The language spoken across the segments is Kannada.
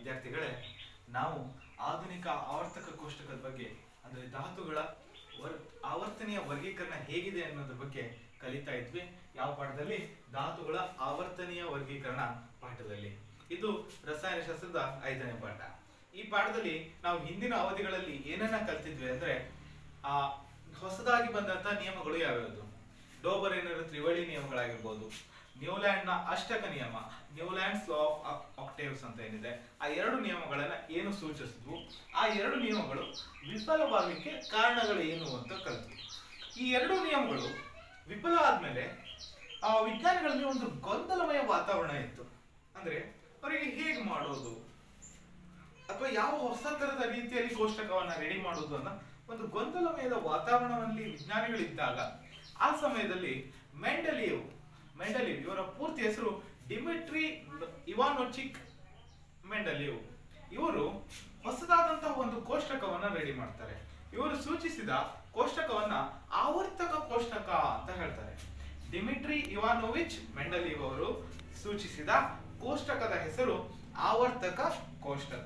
ವಿದ್ಯಾರ್ಥಿಗಳೇ ನಾವು ಆಧುನಿಕ ಆವರ್ತಕ ಕೋಷ್ಟಕದ ಬಗ್ಗೆ ಅಂದ್ರೆ ಧಾತುಗಳ ವರ್ ಆವರ್ತನೆಯ ವರ್ಗೀಕರಣ ಹೇಗಿದೆ ಅನ್ನೋದ್ರ ಬಗ್ಗೆ ಕಲಿತಾ ಇದ್ವಿ ಯಾವ ಪಾಠದಲ್ಲಿ ಧಾತುಗಳ ಆವರ್ತನೆಯ ವರ್ಗೀಕರಣ ಪಾಠದಲ್ಲಿ ಇದು ರಸಾಯನಶಾಸ್ತ್ರದ ಐದನೇ ಪಾಠ ಈ ಪಾಠದಲ್ಲಿ ನಾವು ಹಿಂದಿನ ಅವಧಿಗಳಲ್ಲಿ ಏನನ್ನ ಕಲ್ತಿದ್ವಿ ಅಂದ್ರೆ ಆ ಹೊಸದಾಗಿ ಬಂದಂತ ನಿಯಮಗಳು ಯಾವ್ಯಾವುದು ಡೋಬರೇನರ ತ್ರಿವಳಿ ನಿಯಮಗಳಾಗಿರ್ಬೋದು ನ್ಯೂಲ್ಯಾಂಡ್ ನ ಅಷ್ಟಕ ನಿಯಮ ನ್ಯೂಲ್ಯಾಂಡ್ಸ್ ಲಾ ಆಫ್ ಆಕ್ಟೇವ್ಸ್ ಅಂತ ಏನಿದೆ ಆ ಎರಡು ನಿಯಮಗಳನ್ನ ಏನು ಸೂಚಿಸಿದ್ವು ಆ ಎರಡು ನಿಯಮಗಳು ವಿಫಲವಾಗಲಿಕ್ಕೆ ಕಾರಣಗಳು ಏನು ಅಂತ ಕಲ್ತ್ವಿ ಈ ಎರಡು ನಿಯಮಗಳು ವಿಫಲ ಆದ್ಮೇಲೆ ಆ ವಿಜ್ಞಾನಿಗಳಲ್ಲಿ ಒಂದು ಗೊಂದಲಮಯ ವಾತಾವರಣ ಇತ್ತು ಅಂದ್ರೆ ಅವರಿಗೆ ಹೇಗೆ ಮಾಡೋದು ಅಥವಾ ಯಾವ ಹೊಸ ತರದ ರೀತಿಯಲ್ಲಿ ಕೋಷ್ಟಕವನ್ನ ರೆಡಿ ಮಾಡೋದು ಅನ್ನೋ ಒಂದು ಗೊಂದಲಮಯದ ವಾತಾವರಣದಲ್ಲಿ ವಿಜ್ಞಾನಿಗಳಿದ್ದಾಗ ಆ ಸಮಯದಲ್ಲಿ ಮೆಂಡಲಿಯವ್ ಮೆಂಡಲಿವ್ ಇವರ ಪೂರ್ತಿ ಹೆಸರು ಡಿಮಿಟ್ರಿ ಇವಾನೋಚಿಕ್ ಮೆಂಡಲಿವ್ ಇವರು ಹೊಸದಾದಂತಹ ಒಂದು ಕೋಷ್ಟಕವನ್ನ ರೆಡಿ ಮಾಡ್ತಾರೆ ಇವರು ಸೂಚಿಸಿದ ಕೋಷ್ಟಕವನ್ನ ಆವರ್ತಕ ಕೋಷ್ಟಕ ಅಂತ ಹೇಳ್ತಾರೆ ಡಿಮಿಟ್ರಿ ಇವಾನೋವಿಚ್ ಮೆಂಡಲಿವ್ ಅವರು ಸೂಚಿಸಿದ ಕೋಷ್ಟಕದ ಹೆಸರು ಆವರ್ತಕ ಕೋಷ್ಟಕ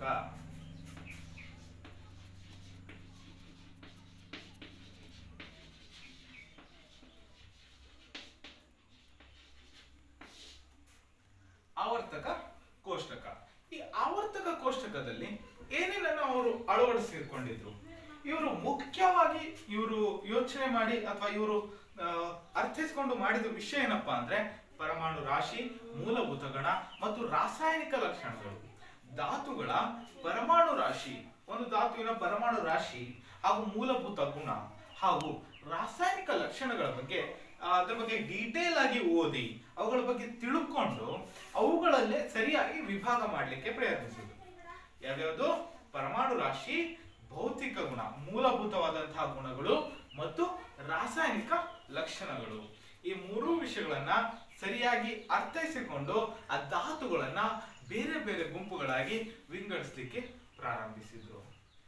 ಆವರ್ತಕ ಕೋಷ್ಟಕ ಈ ಆವರ್ತಕ ಕೋಷ್ಟಕದಲ್ಲಿ ಏನೇನನ್ನು ಅವರು ಅಳವಡಿಸಿಕೊಂಡಿದ್ರು ಇವರು ಮುಖ್ಯವಾಗಿ ಇವರು ಯೋಚನೆ ಮಾಡಿ ಅಥವಾ ಇವರು ಅರ್ಥೈಸ್ಕೊಂಡು ಮಾಡಿದ ವಿಷಯ ಏನಪ್ಪಾ ಅಂದ್ರೆ ಪರಮಾಣು ರಾಶಿ ಮೂಲಭೂತ ಗಣ ಮತ್ತು ರಾಸಾಯನಿಕ ಲಕ್ಷಣಗಳು ಧಾತುಗಳ ಪರಮಾಣು ರಾಶಿ ಒಂದು ಧಾತುವಿನ ಪರಮಾಣು ರಾಶಿ ಹಾಗೂ ಮೂಲಭೂತ ಗುಣ ಹಾಗೂ ರಾಸಾಯನಿಕ ಲಕ್ಷಣಗಳ ಬಗ್ಗೆ ಆ, ಅದ್ರ ಬಗ್ಗೆ ಡೀಟೇಲ್ ಆಗಿ ಓದಿ ಅವುಗಳ ಬಗ್ಗೆ ತಿಳ್ಕೊಂಡು ಅವುಗಳಲ್ಲೇ ಸರಿಯಾಗಿ ವಿಭಾಗ ಮಾಡಲಿಕ್ಕೆ ಪ್ರಯತ್ನಿಸುದು ಯಾವ್ಯಾವುದು ಪರಮಾಣು ರಾಶಿ ಭೌತಿಕ ಗುಣ ಮೂಲಭೂತವಾದಂತಹ ಗುಣಗಳು ಮತ್ತು ರಾಸಾಯನಿಕ ಲಕ್ಷಣಗಳು ಈ ಮೂರೂ ವಿಷಯಗಳನ್ನ ಸರಿಯಾಗಿ ಅರ್ಥೈಸಿಕೊಂಡು ಆ ಧಾತುಗಳನ್ನ ಬೇರೆ ಬೇರೆ ಗುಂಪುಗಳಾಗಿ ವಿಂಗಡಿಸ್ಲಿಕ್ಕೆ ಪ್ರಾರಂಭಿಸಿದ್ರು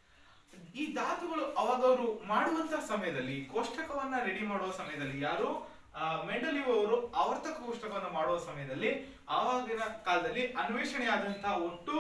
ಈ ಧಾತುಗಳು ಅವಾಗ ಅವರು ಮಾಡುವಂತ ಸಮಯದಲ್ಲಿ ಕೋಷ್ಟಕವನ್ನ ರೆಡಿ ಮಾಡುವ ಸಮಯದಲ್ಲಿ ಯಾರು ಆ, ಮೆಂಡಲಿವ್ ಅವರು ಆವರ್ತಕ ಕೋಷ್ಟಕವನ್ನು ಮಾಡುವ ಸಮಯದಲ್ಲಿ ಆವಾಗಿನ ಕಾಲದಲ್ಲಿ ಅನ್ವೇಷಣೆ ಆದಂತಹ ಒಟ್ಟು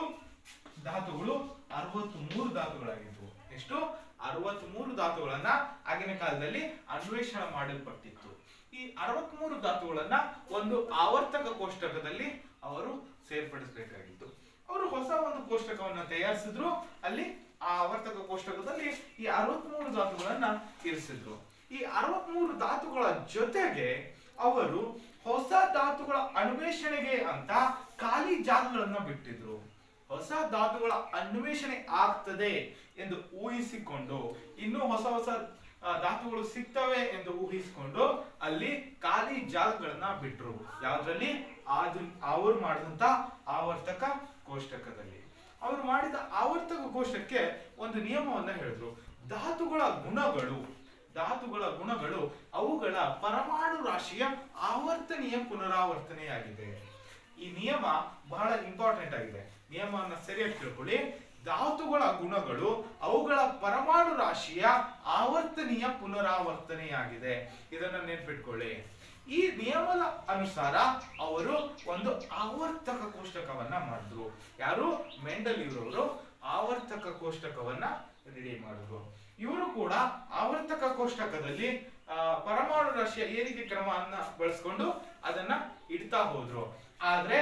ಧಾತುಗಳು ಅರವತ್ತ್ ಮೂರು ಧಾತುಗಳಾಗಿದ್ವು ಎಷ್ಟು ಅರವತ್ತ್ ಮೂರು ಧಾತುಗಳನ್ನ ಆಗಿನ ಕಾಲದಲ್ಲಿ ಅನ್ವೇಷಣೆ ಮಾಡಲ್ಪಟ್ಟಿತ್ತು ಈ ಅರವತ್ತ್ ಮೂರು ಧಾತುಗಳನ್ನ ಒಂದು ಆವರ್ತಕ ಕೋಷ್ಟಕದಲ್ಲಿ ಅವರು ಸೇರ್ಪಡಿಸಬೇಕಾಗಿತ್ತು ಅವರು ಹೊಸ ಒಂದು ಕೋಷ್ಟಕವನ್ನ ತಯಾರಿಸಿದ್ರು ಅಲ್ಲಿ ಆ ಆವರ್ತಕ ಕೋಷ್ಟಕದಲ್ಲಿ ಈ ಅರವತ್ಮೂರು ಧಾತುಗಳನ್ನ ಇರಿಸಿದ್ರು ಈ ಅರವತ್ಮೂರು ಧಾತುಗಳ ಜೊತೆಗೆ ಅವರು ಹೊಸ ಧಾತುಗಳ ಅನ್ವೇಷಣೆಗೆ ಅಂತ ಖಾಲಿ ಜಾಗಗಳನ್ನ ಬಿಟ್ಟಿದ್ರು ಹೊಸ ಧಾತುಗಳ ಅನ್ವೇಷಣೆ ಆಗ್ತದೆ ಎಂದು ಊಹಿಸಿಕೊಂಡು ಇನ್ನೂ ಹೊಸ ಹೊಸ ಆ, ಧಾತುಗಳು ಸಿಗ್ತವೆ ಎಂದು ಊಹಿಸಿಕೊಂಡು ಅಲ್ಲಿ ಖಾಲಿ ಜಾಗಗಳನ್ನ ಬಿಟ್ರು ಯಾವ್ದ್ರಲ್ಲಿ ಆದು ಅವರು ಮಾಡಿದಂತ ಆವರ್ತಕ ಕೋಷ್ಟಕದಲ್ಲಿ ಅವರು ಮಾಡಿದ ಆವರ್ತಕ ಕೋಷ್ಟಕ್ಕೆ ಒಂದು ನಿಯಮವನ್ನ ಹೇಳಿದ್ರು ಧಾತುಗಳ ಗುಣಗಳು ಧಾತುಗಳ ಗುಣಗಳು ಅವುಗಳ ಪರಮಾಣು ರಾಶಿಯ ಆವರ್ತನೀಯ ಪುನರಾವರ್ತನೆಯಾಗಿದೆ ಈ ನಿಯಮ ಬಹಳ ಇಂಪಾರ್ಟೆಂಟ್ ಆಗಿದೆ ನಿಯಮವನ್ನ ಸರಿಯಾಗಿ ತಿಳ್ಕೊಳ್ಳಿ ಧಾತುಗಳ ಗುಣಗಳು ಅವುಗಳ ಪರಮಾಣು ರಾಶಿಯ ಆವರ್ತನೀಯ ಪುನರಾವರ್ತನೆಯಾಗಿದೆ ಇದನ್ನ ನೆನ್ಪಿಟ್ಕೊಳ್ಳಿ ಈ ನಿಯಮದ ಅನುಸಾರ ಅವರು ಒಂದು ಆವರ್ತಕ ಕೋಷ್ಟಕವನ್ನ ಮಾಡಿದ್ರು ಯಾರು ಮೆಂಡಲ್ ಇವರವರು ಆವರ್ತಕ ಕೋಷ್ಟಕವನ್ನ ರೆಡಿ ಮಾಡಿದ್ರು ಇವರು ಕೂಡ ಆವರ್ತಕ ಕೋಷ್ಟಕದಲ್ಲಿ ಆ, ಪರಮಾಣು ರಾಶಿಯ ಏರಿಕೆ ಕ್ರಮವನ್ನ ಬಳಸ್ಕೊಂಡು ಅದನ್ನ ಇಡ್ತಾ ಹೋದ್ರು ಆದ್ರೆ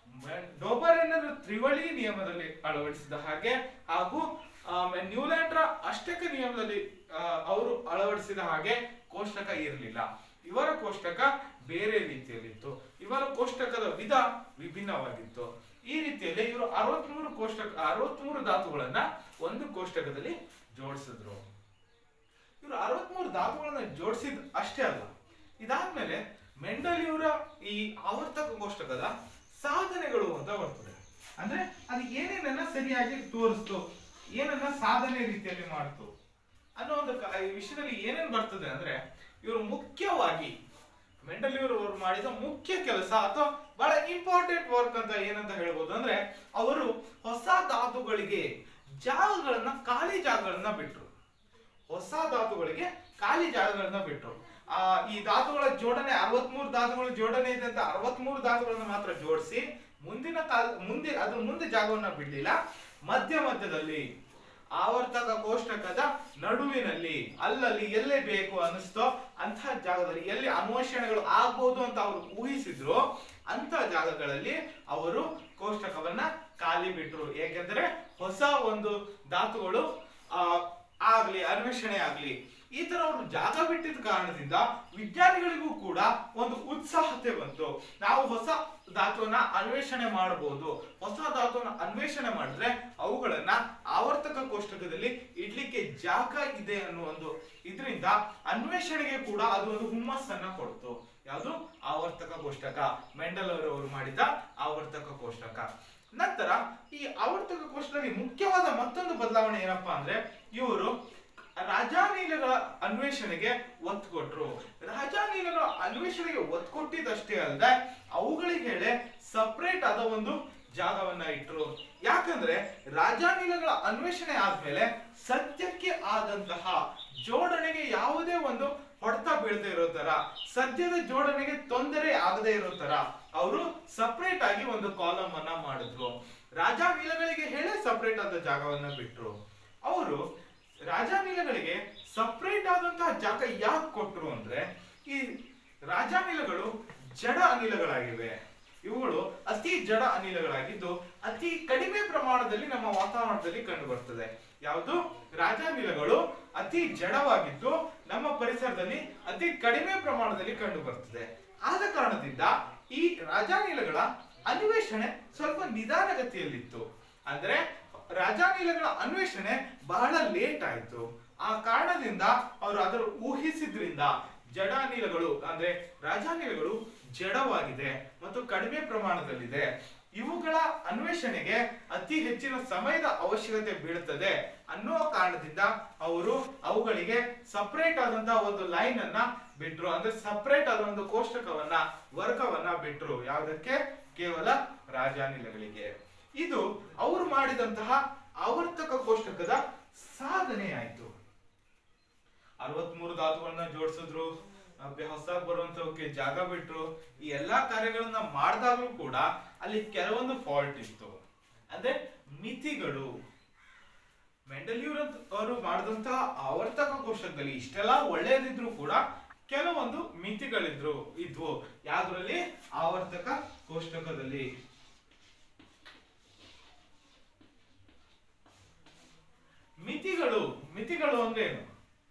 ಡೋಬರೆನ್ನರು ತ್ರಿವಳಿ ನಿಯಮದಲ್ಲಿ ಅಳವಡಿಸಿದ ಹಾಗೆ ಹಾಗೂ ನ್ಯೂಲ್ಯಾಂಡ್ರ ಅಷ್ಟಕ ನಿಯಮದಲ್ಲಿ ಆ, ಅವರು ಅಳವಡಿಸಿದ ಹಾಗೆ ಕೋಷ್ಟಕ ಇರಲಿಲ್ಲ ಇವರ ಕೋಷ್ಟಕ ಬೇರೆ ರೀತಿಯಲ್ಲಿತ್ತು ಇವರ ಕೋಷ್ಟಕದ ವಿಧ ವಿಭಿನ್ನವಾಗಿತ್ತು ಈ ರೀತಿಯಲ್ಲಿ ಇವರು ಅರವತ್ಮೂರು ಕೋಷ್ಟಕ ಅರವತ್ಮೂರು ಧಾತುಗಳನ್ನ ಒಂದು ಕೋಷ್ಟಕದಲ್ಲಿ ಜೋಡಿಸಿದ್ರು ಇವರು ಅರವತ್ಮೂರು ಧಾತುಗಳನ್ನ ಜೋಡಿಸಿದ ಅಷ್ಟೇ ಅಲ್ಲ ಇದಾದ್ಮೇಲೆ ಮೆಂಡಲ್ ಇವರ ಈ ಆವರ್ತಕ ಕೋಷ್ಟಕದ ಸಾಧನೆಗಳು ಅಂತ ಬರ್ತದೆ ಅಂದ್ರೆ ಅದು ಏನೇನನ್ನ ಸರಿಯಾಗಿ ತೋರಿಸ್ತು ಏನನ್ನ ಸಾಧನೆ ರೀತಿಯಲ್ಲಿ ಮಾಡ್ತು ಅನ್ನೋ ಒಂದು ಕ- ಈ ವಿಷಯದಲ್ಲಿ ಏನೇನ್ ಬರ್ತದೆ ಅಂದ್ರೆ ಇವರು ಮುಖ್ಯವಾಗಿ ಮೆಂಡಲ್ ಇವರು ಮಾಡಿದ ಮುಖ್ಯ ಕೆಲಸ ಅಥವಾ ಬಹಳ ಇಂಪಾರ್ಟೆಂಟ್ ವರ್ಕ್ ಅಂತ ಏನಂತ ಹೇಳ್ಬೋದು ಅಂದ್ರೆ ಅವರು ಹೊಸ ಧಾತುಗಳಿಗೆ ಜಾಗಗಳನ್ನ ಖಾಲಿ ಜಾಗಗಳನ್ನ ಬಿಟ್ರು ಹೊಸ ಧಾತುಗಳಿಗೆ ಖಾಲಿ ಜಾಗಗಳನ್ನ ಬಿಟ್ರು ಆ ಈ ಧಾತುಗಳ ಜೋಡಣೆ ಅರವತ್ಮೂರು ಧಾತುಗಳ ಜೋಡಣೆ ಇದೆ ಅಂತ ಅರವತ್ಮೂರು ಧಾತುಗಳನ್ನ ಮಾತ್ರ ಜೋಡಿಸಿ ಮುಂದಿನ ಕಾಲ ಮುಂದೆ ಅದ್ರ ಮುಂದೆ ಜಾಗವನ್ನ ಬಿಡ್ಲಿಲ್ಲ ಮಧ್ಯ ಮಧ್ಯದಲ್ಲಿ ಆವರ್ತಕ ಕೋಷ್ಟಕದ ನಡುವಿನಲ್ಲಿ ಅಲ್ಲಲ್ಲಿ ಎಲ್ಲೇ ಬೇಕು ಅನಿಸ್ತೋ ಅಂತ ಜಾಗದಲ್ಲಿ ಎಲ್ಲಿ ಅನ್ವೇಷಣೆಗಳು ಆಗ್ಬೋದು ಅಂತ ಅವರು ಊಹಿಸಿದ್ರು ಅಂತ ಜಾಗಗಳಲ್ಲಿ ಅವರು ಕೋಷ್ಟಕವನ್ನ ಖಾಲಿ ಬಿಟ್ರು ಏಕೆಂದ್ರೆ ಹೊಸ ಒಂದು ಧಾತುಗಳು ಆ ಆಗ್ಲಿ ಅನ್ವೇಷಣೆ ಆಗ್ಲಿ ಈ ತರ ಅವರು ಜಾಗ ಬಿಟ್ಟಿದ ಕಾರಣದಿಂದ ವಿಜ್ಞಾನಿಗಳಿಗೂ ಕೂಡ ಒಂದು ಉತ್ಸಾಹತೆ ಬಂತು ನಾವು ಹೊಸ ಧಾತುವನ್ನ ಅನ್ವೇಷಣೆ ಮಾಡಬಹುದು ಹೊಸ ಧಾತುವನ್ನ ಅನ್ವೇಷಣೆ ಮಾಡಿದ್ರೆ ಅವುಗಳನ್ನ ಆವರ್ತಕ ಕೋಷ್ಟಕದಲ್ಲಿ ಇಡ್ಲಿಕ್ಕೆ ಜಾಗ ಇದೆ ಅನ್ನೋ ಒಂದು ಇದರಿಂದ ಅನ್ವೇಷಣೆಗೆ ಕೂಡ ಅದು ಒಂದು ಹುಮ್ಮಸ್ಸನ್ನ ಕೊಡ್ತು ಯಾವುದು ಆವರ್ತಕ ಕೋಷ್ಟಕ ಮೆಂಡಲ್ ಅವರು ಮಾಡಿದ ಆವರ್ತಕ ಕೋಷ್ಟಕ ನಂತರ ಈ ಆವರ್ತಕ ಕೋಷ್ಟಕದಲ್ಲಿ ಮುಖ್ಯವಾದ ಮತ್ತೊಂದು ಬದಲಾವಣೆ ಏನಪ್ಪಾ ಅಂದ್ರೆ ಇವರು ರಾಜಾನೀಲಗಳ ಅನ್ವೇಷಣೆಗೆ ಒತ್ತು ಕೊಟ್ರು ರಾಜಾನೀಲಗಳ ಅನ್ವೇಷಣೆಗೆ ಒತ್ತು ಕೊಟ್ಟಿದ್ದಷ್ಟೇ ಅಲ್ಲದೆ ಅವುಗಳಿಗೆ ಸಪರೇಟ್ ಆದ ಒಂದು ಜಾಗವನ್ನ ಇಟ್ರು ಯಾಕಂದ್ರೆ ರಾಜಾನೀಲಗಳ ಅನ್ವೇಷಣೆ ಆದ್ಮೇಲೆ ಸದ್ಯಕ್ಕೆ ಆದಂತಹ ಜೋಡಣೆಗೆ ಯಾವುದೇ ಒಂದು ಹೊಡೆತ ಬೀಳದೆ ಇರೋ ತರ ಸದ್ಯದ ಜೋಡಣೆಗೆ ತೊಂದರೆ ಆಗದೆ ಇರೋ ತರ ಅವರು ಸಪರೇಟ್ ಆಗಿ ಒಂದು ಕಾಲಮ್ ಅನ್ನ ಮಾಡಿದ್ರು ರಾಜಾನೀಲಗಳಿಗೆ ಹೇಳೇ ಸಪರೇಟ್ ಆದ ಜಾಗವನ್ನ ಬಿಟ್ರು ಅವರು ರಾಜಾನಿಲಗಳಿಗೆ ಸಪರೇಟ್ ಆದಂತಹ ಜಾಗ ಯಾಕೆ ಕೊಟ್ರು ಅಂದ್ರೆ ಈ ರಾಜಾನಿಲಗಳು ಜಡ ಅನಿಲಗಳಾಗಿವೆ ಇವುಗಳು ಅತಿ ಜಡ ಅನಿಲಗಳಾಗಿದ್ದು ಅತಿ ಕಡಿಮೆ ಪ್ರಮಾಣದಲ್ಲಿ ನಮ್ಮ ವಾತಾವರಣದಲ್ಲಿ ಕಂಡು ಬರ್ತದೆ ಯಾವುದು ರಾಜಾನಿಲಗಳು ಅತಿ ಜಡವಾಗಿದ್ದು ನಮ್ಮ ಪರಿಸರದಲ್ಲಿ ಅತಿ ಕಡಿಮೆ ಪ್ರಮಾಣದಲ್ಲಿ ಕಂಡು ಬರ್ತದೆ ಆದ ಕಾರಣದಿಂದ ಈ ರಾಜಾನಿಲಗಳ ಅನ್ವೇಷಣೆ ಸ್ವಲ್ಪ ನಿಧಾನಗತಿಯಲ್ಲಿತ್ತು ಅಂದ್ರೆ ರಾಜಾನಿಲಗಳ ಅನ್ವೇಷಣೆ ಬಹಳ ಲೇಟ್ ಆಯ್ತು ಆ ಕಾರಣದಿಂದ ಅವರು ಅದರ ಊಹಿಸಿದ್ರಿಂದ ಜಡಾನಿಲಗಳು ಅಂದ್ರೆ ರಾಜಾನಿಲಗಳು ಜಡವಾಗಿದೆ ಮತ್ತು ಕಡಿಮೆ ಪ್ರಮಾಣದಲ್ಲಿದೆ ಇವುಗಳ ಅನ್ವೇಷಣೆಗೆ ಅತಿ ಹೆಚ್ಚಿನ ಸಮಯದ ಅವಶ್ಯಕತೆ ಬೀಳುತ್ತದೆ ಅನ್ನೋ ಕಾರಣದಿಂದ ಅವರು ಅವುಗಳಿಗೆ ಸಪರೇಟ್ ಆದಂತಹ ಒಂದು ಲೈನ್ ಅನ್ನ ಬಿಟ್ರು ಅಂದ್ರೆ ಸಪರೇಟ್ ಆದ ಒಂದು ಕೋಷ್ಟಕವನ್ನ ವರ್ಗವನ್ನ ಬಿಟ್ರು ಯಾವುದಕ್ಕೆ ಕೇವಲ ರಾಜಾನಿಲಗಳಿಗೆ ಇದು ಅವರು ಮಾಡಿದಂತಹ ಆವರ್ತಕ ಕೋಷ್ಟಕದ ಸಾಧನೆ ಆಯ್ತು ಅರವತ್ಮೂರು ಧಾತುಗಳನ್ನ ಜೋಡಿಸಿದ್ರು ಹೊಸದಾಗಿ ಬರುವಂತವಕ್ಕೆ ಜಾಗ ಬಿಟ್ರು ಈ ಎಲ್ಲಾ ಕಾರ್ಯಗಳನ್ನ ಮಾಡಿದಾಗ್ಲೂ ಕೂಡ ಅಲ್ಲಿ ಕೆಲವೊಂದು ಫಾಲ್ಟ್ ಇತ್ತು ಅಂದ್ರೆ ಮಿತಿಗಳು ಮೆಂಡಲಿಯೂರ್ ಅವರು ಮಾಡಿದಂತಹ ಆವರ್ತಕ ಕೋಷ್ಟಕದಲ್ಲಿ ಇಷ್ಟೆಲ್ಲ ಒಳ್ಳೆಯದಿದ್ರು ಕೂಡ ಕೆಲವೊಂದು ಮಿತಿಗಳಿದ್ರು ಇದ್ವು ಯಾವ್ದ್ರಲ್ಲಿ ಆವರ್ತಕ ಕೋಷ್ಟಕದಲ್ಲಿ ಮಿತಿಗಳು ಮಿತಿಗಳು ಅಂದ್ರೆ ಏನು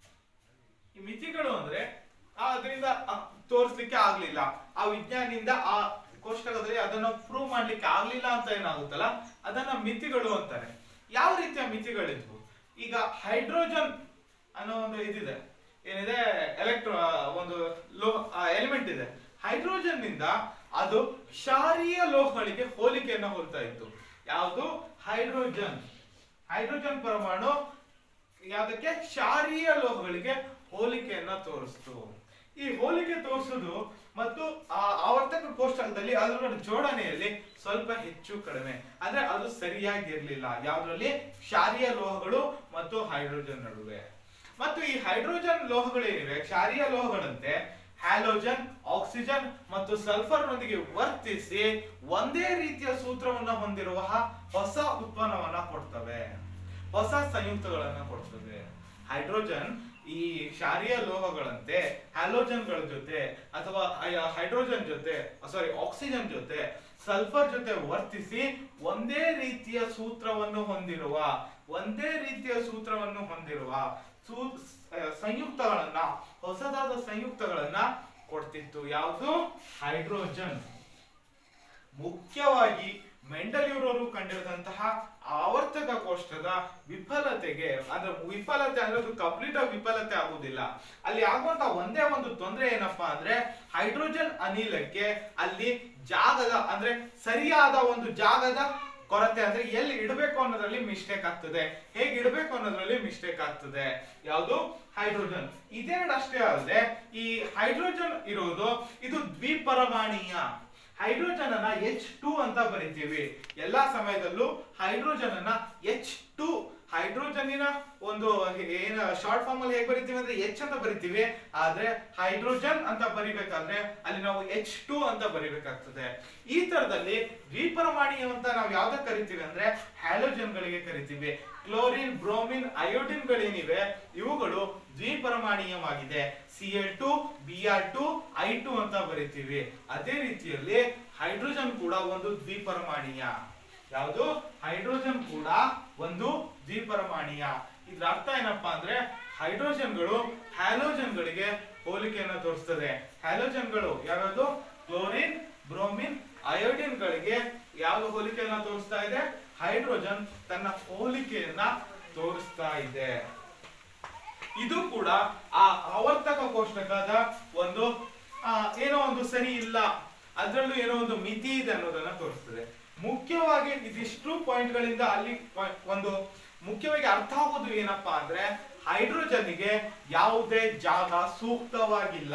ಈ ಮಿತಿಗಳು ಅಂದ್ರೆ ಆ ಅದರಿಂದ ತೋರಿಸ್ಲಿಕ್ಕೆ ಆಗ್ಲಿಲ್ಲ ಆ ವಿಜ್ಞಾನಿಯಿಂದ ಆ ಕೋಷ್ಟಕದಲ್ಲಿ ಅದನ್ನ ಪ್ರೂವ್ ಮಾಡ್ಲಿಕ್ಕೆ ಆಗ್ಲಿಲ್ಲ ಅಂತ ಏನಾಗುತ್ತಲ್ಲ ಅದನ್ನ ಮಿತಿಗಳು ಅಂತಾರೆ ಯಾವ ರೀತಿಯ ಮಿತಿಗಳಿದ್ವು ಈಗ ಹೈಡ್ರೋಜನ್ ಅನ್ನೋ ಒಂದು ಇದಿದೆ ಏನಿದೆ ಎಲೆಕ್ಟ್ರೋ ಒಂದು ಲೋ ಎಲಿಮೆಂಟ್ ಇದೆ ಹೈಡ್ರೋಜನ್ ನಿಂದ ಅದು ಕ್ಷಾರೀಯ ಲೋಹಗಳಿಗೆ ಹೋಲಿಕೆಯನ್ನ ಹೋಲ್ತಾ ಇತ್ತು ಯಾವುದು ಹೈಡ್ರೋಜನ್ ಹೈಡ್ರೋಜನ್ ಪರಮಾಣು ಯಾವ್ದಕ್ಕೆ ಕ್ಷಾರೀಯ ಲೋಹಗಳಿಗೆ ಹೋಲಿಕೆಯನ್ನ ತೋರಿಸ್ತು ಈ ಹೋಲಿಕೆ ತೋರಿಸುದು ಮತ್ತು ಆ ಆವರ್ತಕ ಕೋಷ್ಟಕದಲ್ಲಿ ಅದರ ಜೋಡಣೆಯಲ್ಲಿ ಸ್ವಲ್ಪ ಹೆಚ್ಚು ಕಡಿಮೆ ಅಂದ್ರೆ ಅದು ಸರಿಯಾಗಿರ್ಲಿಲ್ಲ ಯಾವ್ದ್ರಲ್ಲಿ ಕ್ಷಾರೀಯ ಲೋಹಗಳು ಮತ್ತು ಹೈಡ್ರೋಜನ್ ನಡುವೆ ಮತ್ತು ಈ ಹೈಡ್ರೋಜನ್ ಲೋಹಗಳೇನಿವೆ ಕ್ಷಾರೀಯ ಲೋಹಗಳಂತೆ ಹ್ಯಾಲೋಜನ್ ಆಕ್ಸಿಜನ್ ಮತ್ತು ಸಲ್ಫರ್ ನೊಂದಿಗೆ ವರ್ತಿಸಿ ಒಂದೇ ರೀತಿಯ ಸೂತ್ರವನ್ನ ಹೊಂದಿರುವ ಹೊಸ ಉತ್ಪನ್ನವನ್ನ ಕೊಡ್ತವೆ ಹೊಸ ಸಂಯುಕ್ತಗಳನ್ನ ಕೊಡ್ತವೆ ಹೈಡ್ರೋಜನ್ ಈ ಕ್ಷಾರೀಯ ಲೋಹಗಳಂತೆ ಹ್ಯಾಲೋಜನ್ಗಳ ಜೊತೆ ಅಥವಾ ಹೈಡ್ರೋಜನ್ ಜೊತೆ ಸಾರಿ ಆಕ್ಸಿಜನ್ ಜೊತೆ ಸಲ್ಫರ್ ಜೊತೆ ವರ್ತಿಸಿ ಒಂದೇ ರೀತಿಯ ಸೂತ್ರವನ್ನು ಹೊಂದಿರುವ ಒಂದೇ ರೀತಿಯ ಸೂತ್ರವನ್ನು ಹೊಂದಿರುವ ಸೂ ಸಂಯುಕ್ತಗಳನ್ನ ಹೊಸದಾದ ಸಂಯುಕ್ತಗಳನ್ನ ಕೊಡ್ತಿತ್ತು ಯಾವುದು ಹೈಡ್ರೋಜನ್ ಮುಖ್ಯವಾಗಿ ಮೆಂಡಲಿಯವರು ಕಂಡಿರಿದಂತಹ ಆವರ್ತಕ ಕೋಷ್ಟದ ವಿಫಲತೆಗೆ ಅಂದ್ರೆ ವಿಫಲತೆ ಅಂದ್ರೆ ಅದು ಕಂಪ್ಲೀಟ್ ಆಗಿ ವಿಫಲತೆ ಆಗುವುದಿಲ್ಲ ಅಲ್ಲಿ ಆಗುವಂತ ಒಂದೇ ಒಂದು ತೊಂದರೆ ಏನಪ್ಪಾ ಅಂದ್ರೆ ಹೈಡ್ರೋಜನ್ ಅನಿಲಕ್ಕೆ ಅಲ್ಲಿ ಜಾಗದ ಅಂದ್ರೆ ಸರಿಯಾದ ಒಂದು ಜಾಗದ ಕೊರತೆ ಅಂದ್ರೆ ಎಲ್ಲಿ ಇಡಬೇಕು ಅನ್ನೋದ್ರಲ್ಲಿ ಮಿಸ್ಟೇಕ್ ಆಗ್ತದೆ ಹೇಗೆ ಇಡಬೇಕು ಅನ್ನೋದ್ರಲ್ಲಿ ಮಿಸ್ಟೇಕ್ ಆಗ್ತದೆ ಯಾವುದು ಹೈಡ್ರೋಜನ್ ಇದೆರಡು ಅಷ್ಟೇ ಅಲ್ಲದೆ ಈ ಹೈಡ್ರೋಜನ್ ಇರೋದು ಇದು ದ್ವಿಪರಮಾಣೀಯ ಹೈಡ್ರೋಜನ್ ಅನ್ನ ಎಚ್ ಟು ಅಂತ ಬರಿತೀವಿ ಎಲ್ಲಾ ಸಮಯದಲ್ಲೂ ಹೈಡ್ರೋಜನ್ ಅನ್ನ ಎಚ್ ಟು ಹೈಡ್ರೋಜನ್ನಿನ ಒಂದು ಏನ ಶಾರ್ಟ್ ಫಾರ್ಮ್ ಅಲ್ಲಿ ಹೇಗೆ ಬರಿತೀವಿ ಅಂದ್ರೆ ಎಚ್ ಅಂತ ಬರಿತೀವಿ ಆದ್ರೆ ಹೈಡ್ರೋಜನ್ ಅಂತ ಬರಿಬೇಕಾದ್ರೆ ಅಲ್ಲಿ ನಾವು ಎಚ್ ಟು ಅಂತ ಬರಿಬೇಕಾಗ್ತದೆ ಈ ತರದಲ್ಲಿ ದ್ವಿಪರಮಾಣಿ ಅಂತ ನಾವು ಯಾವ್ದಕ್ಕೆ ಕರಿತೀವಿ ಅಂದ್ರೆ ಹ್ಯಾಲೋಜನ್ ಗಳಿಗೆ ಕರಿತೀವಿ ಕ್ಲೋರಿನ್ ಬ್ರೋಮಿನ್ ಅಯೋಡಿನ್ ಗಳೇನಿವೆ ಇವುಗಳು ದ್ವಿಪರಮಾಣೀಯವಾಗಿದೆ C L two B R two I two ಅಂತ ಬರಿತೀವಿ ಅದೇ ರೀತಿಯಲ್ಲಿ ಹೈಡ್ರೋಜನ್ ಕೂಡ ಒಂದು ದ್ವಿಪರಮಾಣೀಯ ಯಾವುದು ಹೈಡ್ರೋಜನ್ ಕೂಡ ಒಂದು ದ್ವಿಪರಮಾಣೀಯ ಇದ್ರ ಅರ್ಥ ಏನಪ್ಪಾ ಅಂದ್ರೆ ಹೈಡ್ರೋಜನ್ಗಳು ಹ್ಯಾಲೋಜನ್ಗಳಿಗೆ ಹೋಲಿಕೆಯನ್ನು ತೋರಿಸ್ತದೆ ಹ್ಯಾಲೋಜನ್ಗಳು ಯಾವ್ಯಾವುದು ಕ್ಲೋರಿನ್ ಬ್ರೋಮಿನ್ ಅಯೋಡಿನ್ ಗಳಿಗೆ ಯಾವ ಹೋಲಿಕೆಯನ್ನ ತೋರಿಸ್ತಾ ಇದೆ ಹೈಡ್ರೋಜನ್ ತನ್ನ ಹೋಲಿಕೆಯನ್ನ ತೋರಿಸ್ತಾ ಇದೆ ಇದು ಕೂಡ ಆ ಆವರ್ತಕ ಕೋಷ್ಟಕದ ಒಂದು ಆ, ಏನೋ ಒಂದು ಸರಿ ಇಲ್ಲ ಅದರಲ್ಲೂ ಏನೋ ಒಂದು ಮಿತಿ ಇದೆ ಅನ್ನೋದನ್ನ ತೋರಿಸ್ತದೆ ಮುಖ್ಯವಾಗಿ ಇದಿಷ್ಟು ಪಾಯಿಂಟ್ ಗಳಿಂದ ಅಲ್ಲಿ point- ಒಂದು ಮುಖ್ಯವಾಗಿ ಅರ್ಥ ಆಗೋದು ಏನಪ್ಪಾ ಅಂದ್ರೆ ಹೈಡ್ರೋಜನ್ಗೆ ಯಾವುದೇ ಜಾಗ ಸೂಕ್ತವಾಗಿಲ್ಲ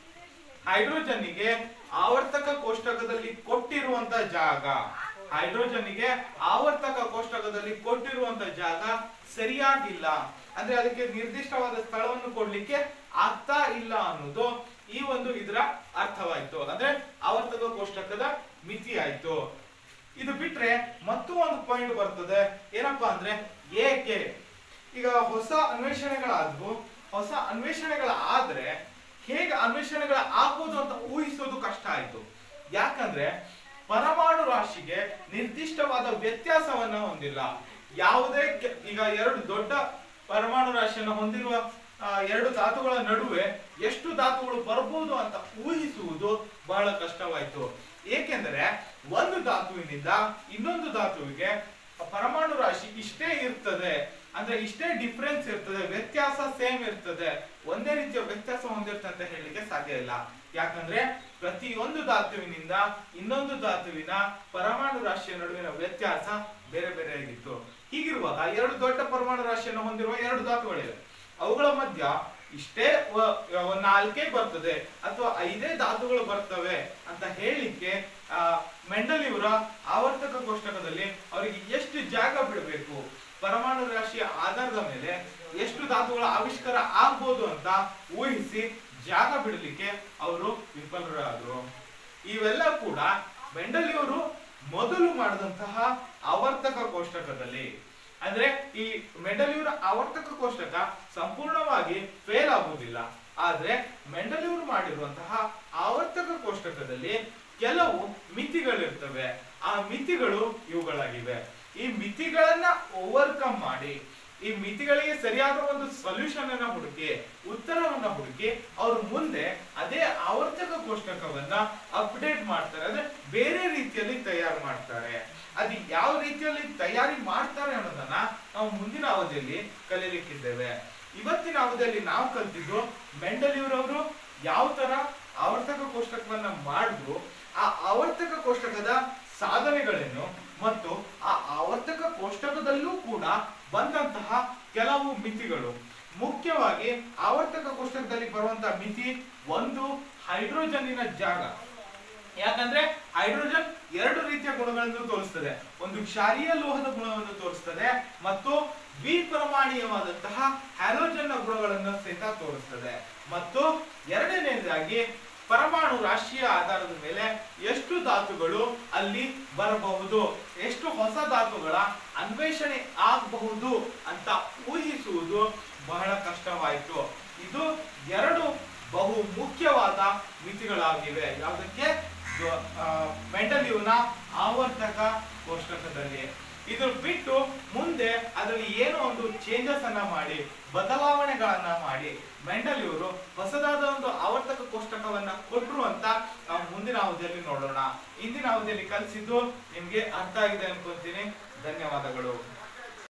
ಹೈಡ್ರೋಜನ್ನಿಗೆ ಆವರ್ತಕ ಕೋಷ್ಟಕದಲ್ಲಿ ಕೊಟ್ಟಿರುವಂತ ಜಾಗ ಹೈಡ್ರೋಜನ್ನಿಗೆ ಆವರ್ತಕ ಕೋಷ್ಟಕದಲ್ಲಿ ಕೊಟ್ಟಿರುವಂತ ಜಾಗ ಸರಿಯಾಗಿಲ್ಲ ಅಂದ್ರೆ ಅದಕ್ಕೆ ನಿರ್ದಿಷ್ಟವಾದ ಸ್ಥಳವನ್ನು ಕೊಡ್ಲಿಕ್ಕೆ ಆಗ್ತಾ ಇಲ್ಲ ಅನ್ನೋದು ಈ ಒಂದು ಇದರ ಅರ್ಥವಾಯ್ತು ಅಂದ್ರೆ ಆವರ್ತಕ ಕೋಷ್ಟಕದ ಮಿತಿ ಆಯ್ತು ಇದು ಬಿಟ್ರೆ ಮತ್ತೂ ಒಂದು ಪಾಯಿಂಟ್ ಬರ್ತದೆ ಏನಪ್ಪಾ ಅಂದ್ರೆ ಏಕೆ ಈಗ ಹೊಸ ಅನ್ವೇಷಣೆಗಳಾದ್ವು ಹೊಸ ಅನ್ವೇಷಣೆಗಳ ಆದ್ರೆ ಹೇಗೆ ಅನ್ವೇಷಣೆಗಳ ಆಗ್ಬೋದು ಅಂತ ಊಹಿಸೋದು ಕಷ್ಟ ಆಯ್ತು ಯಾಕಂದ್ರೆ ಪರಮಾಣು ರಾಶಿಗೆ ನಿರ್ದಿಷ್ಟವಾದ ವ್ಯತ್ಯಾಸವನ್ನ ಹೊಂದಿಲ್ಲ ಯಾವುದೇ ಕೆ- ಈಗ ಎರಡು ದೊಡ್ಡ ಪರಮಾಣು ರಾಶಿಯನ್ನು ಹೊಂದಿರುವ ಆ, ಎರಡು ಧಾತುಗಳ ನಡುವೆ ಎಷ್ಟು ಧಾತುಗಳು ಬರಬಹುದು ಅಂತ ಊಹಿಸುವುದು ಬಹಳ ಕಷ್ಟವಾಯ್ತು ಏಕೆಂದರೆ ಒಂದು ಧಾತುವಿನಿಂದ ಇನ್ನೊಂದು ಧಾತುವಿಗೆ ಪರಮಾಣು ರಾಶಿ ಇಷ್ಟೇ ಇರ್ತದೆ ಅಂದ್ರೆ ಇಷ್ಟೇ ಡಿಫ್ರೆನ್ಸ್ ಇರ್ತದೆ ವ್ಯತ್ಯಾಸ ಸೇಮ್ ಇರ್ತದೆ ಒಂದೇ ರೀತಿಯ ವ್ಯತ್ಯಾಸ ಹೊಂದಿರುತ್ತೆ ಅಂತ ಹೇಳಲಿಕ್ಕೆ ಸಾಧ್ಯ ಇಲ್ಲ ಯಾಕಂದ್ರೆ ಪ್ರತಿಯೊಂದು ಧಾತುವಿನಿಂದ ಇನ್ನೊಂದು ಧಾತುವಿನ ಪರಮಾಣು ರಾಶಿಯ ನಡುವಿನ ವ್ಯತ್ಯಾಸ ಬೇರೆ ಬೇರೆ ಆಗಿತ್ತು ಹೀಗಿರುವಾಗ ಎರಡು ದೊಡ್ಡ ಪರಮಾಣು ರಾಶಿಯನ್ನು ಹೊಂದಿರುವ ಎರಡು ಧಾತುಗಳಿವೆ ಅವುಗಳ ಮಧ್ಯ ಇಷ್ಟೇ ವ- ಒಂದ್ ನಾಲ್ಕೇ ಬರ್ತದೆ ಅಥವಾ ಐದೇ ಧಾತುಗಳು ಬರ್ತವೆ ಅಂತ ಹೇಳಲಿಕ್ಕೆ ಆ, ಮೆಂಡಲ್ ಇವರ ಆವರ್ತಕ ಕೋಷ್ಟಕದಲ್ಲಿ ಅವರಿಗೆ ಎಷ್ಟು ಜಾಗ ಬಿಡಬೇಕು ಪರಮಾಣು ರಾಶಿಯ ಆಧಾರದ ಮೇಲೆ ಎಷ್ಟು ಧಾತುಗಳ ಆವಿಷ್ಕಾರ ಆಗ್ಬೋದು ಅಂತ ಊಹಿಸಿ ಜಾಗ ಬಿಡಲಿಕ್ಕೆ ಅವರು ವಿಫಲರಾದರು ಇವೆಲ್ಲ ಕೂಡ ಮೆಂಡಲ್ ಇವರು ಮೊದಲು ಮಾಡಿದಂತಹ ಆವರ್ತಕ ಕೋಷ್ಟಕದಲ್ಲಿ ಅಂದ್ರೆ ಈ ಮೆಂಡಲ್ ಇವರ ಆವರ್ತಕ ಕೋಷ್ಟಕ ಸಂಪೂರ್ಣವಾಗಿ ಫೇಲ್ ಆಗುವುದಿಲ್ಲ ಆದ್ರೆ ಮೆಂಡಲ್ ಇವರು ಮಾಡಿರುವಂತಹ ಆವರ್ತಕ ಕೋಷ್ಟಕದಲ್ಲಿ ಕೆಲವು ಮಿತಿಗಳಿರ್ತವೆ ಆ ಮಿತಿಗಳು ಇವುಗಳಾಗಿವೆ ಈ ಮಿತಿಗಳನ್ನ ಓವರ್ಕಮ್ ಮಾಡಿ ಈ ಮಿತಿಗಳಿಗೆ ಸರಿಯಾದ ಒಂದು ಸೊಲ್ಯೂಷನ್ ಅನ್ನ ಹುಡುಕಿ ಉತ್ತರವನ್ನ ಹುಡುಕಿ ಅವರು ಮುಂದೆ ಅದೇ ಆವರ್ತಕ ಕೋಷ್ಟಕವನ್ನ ಅಪ್ಡೇಟ್ ಮಾಡ್ತಾರೆ ಅಂದ್ರೆ ಬೇರೆ ರೀತಿಯಲ್ಲಿ ತಯಾರು ಮಾಡ್ತಾರೆ ಅದು ಯಾವ ರೀತಿಯಲ್ಲಿ ತಯಾರಿ ಮಾಡ್ತಾರೆ ಅನ್ನೋದನ್ನ ನಾವು ಮುಂದಿನ ಅವಧಿಯಲ್ಲಿ ಕಲೀಲಿಕ್ಕಿದ್ದೇವೆ ಇವತ್ತಿನ ಅವಧಿಯಲ್ಲಿ ನಾವು ಕಲ್ತಿದ್ದು ಮೆಂಡಲ್ ಇವರವರು ಯಾವ ತರ ಆವರ್ತಕ ಕೋಷ್ಟಕವನ್ನ ಮಾಡಿದ್ರು ಆ ಆವರ್ತಕ ಕೋಷ್ಟಕದ ಸಾಧನೆಗಳೇನು ಮತ್ತು ಆ ಆವರ್ತಕ ಕೋಷ್ಟಕದಲ್ಲೂ ಕೂಡ ಬಂದಂತಹ ಕೆಲವು ಮಿತಿಗಳು ಮುಖ್ಯವಾಗಿ ಆವರ್ತಕ ಕೋಷ್ಟಕದಲ್ಲಿ ಬರುವಂತಹ ಮಿತಿ ಒಂದು ಹೈಡ್ರೋಜನ್ನಿನ ಜಾಗ ಯಾಕಂದ್ರೆ ಹೈಡ್ರೋಜನ್ ಎರಡು ರೀತಿಯ ಗುಣಗಳನ್ನು ತೋರಿಸ್ತದೆ ಒಂದು ಕ್ಷಾರೀಯ ಲೋಹದ ಗುಣವನ್ನು ತೋರಿಸ್ತದೆ ಮತ್ತು ದ್ವಿಪರಮಾಣೀಯವಾದಂತಹ ಹ್ಯಾಲೋಜನ್ನ ಗುಣಗಳನ್ನು ಸಹಿತ ತೋರಿಸ್ತದೆ ಮತ್ತು ಎರಡನೇದಾಗಿ ಪರಮಾಣು ರಾಶಿಯ ಆಧಾರದ ಮೇಲೆ ಎಷ್ಟು ಧಾತುಗಳು ಅಲ್ಲಿ ಬರಬಹುದು ಎಷ್ಟು ಹೊಸ ಧಾತುಗಳ ಅನ್ವೇಷಣೆ ಆಗಬಹುದು ಅಂತ ಊಹಿಸುವುದು ಬಹಳ ಕಷ್ಟವಾಯಿತು ಇದು ಎರಡು ಬಹು ಮುಖ್ಯವಾದ ಮಿತಿಗಳಾಗಿವೆ ಯಾವುದಕ್ಕೆ ದ- ಆ, ಮೆಂಡಲ್ ಇವನ ಆವರ್ತಕ ಕೋಷ್ಟಕದಲ್ಲಿ ಇದು ಬಿಟ್ಟು ಮುಂದೆ ಅದರಲ್ಲಿ ಏನೋ ಒಂದು ಚೇಂಜಸ್ ಅನ್ನ ಮಾಡಿ ಬದಲಾವಣೆಗಳನ್ನ ಮಾಡಿ ಮೆಂಡಲ್ ಇವರು ಹೊಸದಾದ ಒಂದು ಆವರ್ತಕ ಕೋಷ್ಟಕವನ್ನ ಕೊಟ್ರು ಅಂತ ನಾವು ಮುಂದಿನ ಅವಧಿಯಲ್ಲಿ ನೋಡೋಣ ಇಂದಿನ ಅವಧಿಯಲ್ಲಿ ಕಲಿಸಿದ್ದು ನಿಮ್ಗೆ ಅರ್ಥ ಆಗಿದೆ ಅನ್ಕೊಂತೀನಿ ಧನ್ಯವಾದಗಳು